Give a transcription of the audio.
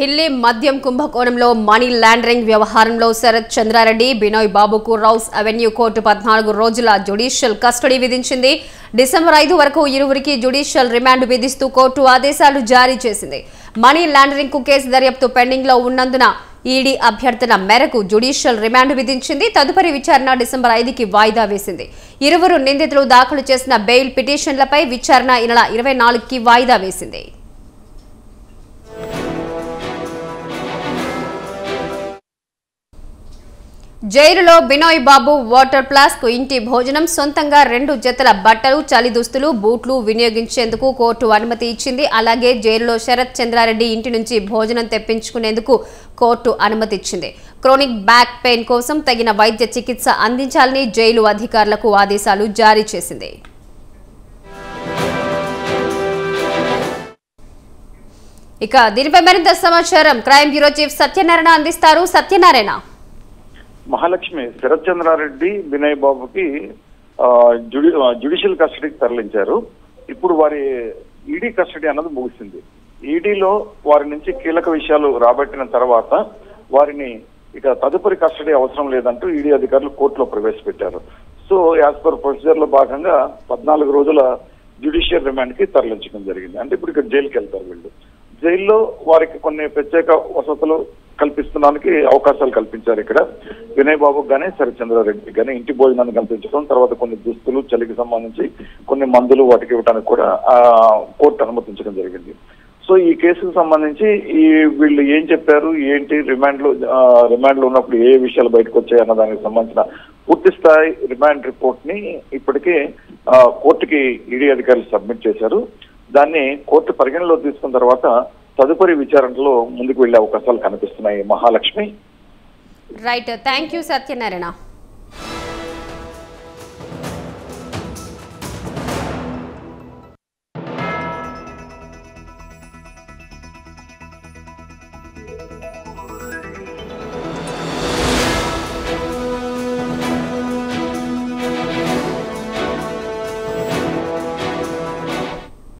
ఢిల్లీ మద్యం కుంభకోణంలో money laundering వ్యవహారంలో శరత్ చంద్రారెడ్డి బినోయ్ బాబుకు రౌస్ అవెన్యూ కోర్టు పద్నాలుగు రోజుల జ్యుడిషియల్ కస్టడీ విధించింది డిసెంబర్ ఐదు వరకు ఇరువురికి జ్యుడిషియల్ రిమాండ్ విధిస్తూ కోర్టు ఆదేశాలు జారీ చేసింది మనీ లాండరింగ్ కు కేసు దర్యాప్తు పెండింగ్ లో ఉన్నందున ఈడీ అభ్యర్థన మేరకు జ్యుడిషియల్ రిమాండ్ విధించింది తదుపరి విచారణ డిసెంబర్ ఐదుకి వాయిదా వేసింది ఇరువురు నిందితులు దాఖలు చేసిన బెయిల్ పిటిషన్లపై విచారణ ఈ నెల ఇరవై నాలుగుకి వాయిదా వేసింది జైలులో బినోయ్ బాబు వాటర్ ప్లాస్ కు ఇంటి భోజనం సొంతంగా రెండు జతల బట్టలు చలి దుస్తులు బూట్లు వినియోగించేందుకు కోర్టు అనుమతి ఇచ్చింది అలాగే జైలులో శరత్ చంద్రారెడ్డి ఇంటి నుంచి భోజనం తెప్పించుకునేందుకు కోర్టు అనుమతి ఇచ్చింది క్రోనిక్ బ్యాక్ పెయిన్ కోసం తగిన వైద్య చికిత్స అందించాలని జైలు అధికారులకు ఆదేశాలు జారీ చేసింది ఇక దీనిపై మరింత సమాచారం క్రైమ్ బ్యూరో చీఫ్ సత్యనారాయణ అందిస్తారు సత్యనారాయణ మహాలక్ష్మి శరత్ చంద్రారెడ్డి వినయ్ బాబుకి ఆ, జ్యుడి ఆ, జ్యుడిషియల్ కస్టడీకి తరలించారు ఇప్పుడు వారి ఈడీ కస్టడీ అన్నది ముగిసింది ఈడీలో వారి నుంచి కీలక విషయాలు రాబట్టిన తర్వాత వారిని ఇక తదుపరి కస్టడీ అవసరం లేదంటూ ఈడీ అధికారులు కోర్టులో ప్రవేశపెట్టారు సో యాజ్ పర్ ప్రొసీజర్ లో భాగంగా పద్నాలుగు రోజుల జ్యుడిషియల్ రిమాండ్ కి తరలించడం జరిగింది అంటే ఇప్పుడు ఇక్కడ జైలుకి వెళ్తారు వీళ్ళు జైల్లో వారికి కొన్ని ప్రత్యేక వసతులు కల్పిస్తున్నానికి అవకాశాలు కల్పించారు ఇక్కడ వినయ్ బాబు గానీ శరత్చంద్రారెడ్డి గానీ ఇంటి భోజనాన్ని కల్పించడం తర్వాత కొన్ని దుస్తులు చలికి సంబంధించి కొన్ని మందులు వాటికి ఇవ్వడానికి కూడా ఆ కోర్టు అనుమతించడం జరిగింది సో ఈ కేసుకు సంబంధించి ఈ వీళ్ళు ఏం చెప్పారు ఏంటి రిమాండ్ లో రిమాండ్ లో ఉన్నప్పుడు ఏ విషయాలు బయటకు వచ్చాయి అన్న దానికి సంబంధించిన పూర్తి స్థాయి రిమాండ్ రిపోర్ట్ ని ఇప్పటికే ఆ, కోర్టుకి ఈడీ అధికారులు సబ్మిట్ చేశారు దాన్ని కోర్టు పరిగణలో తీసుకున్న తర్వాత తదుపరి విచారణలో ముందుకు వెళ్లే అవకాశాలు కనిపిస్తున్నాయి Mahalakshmi right thank you Satyanarayana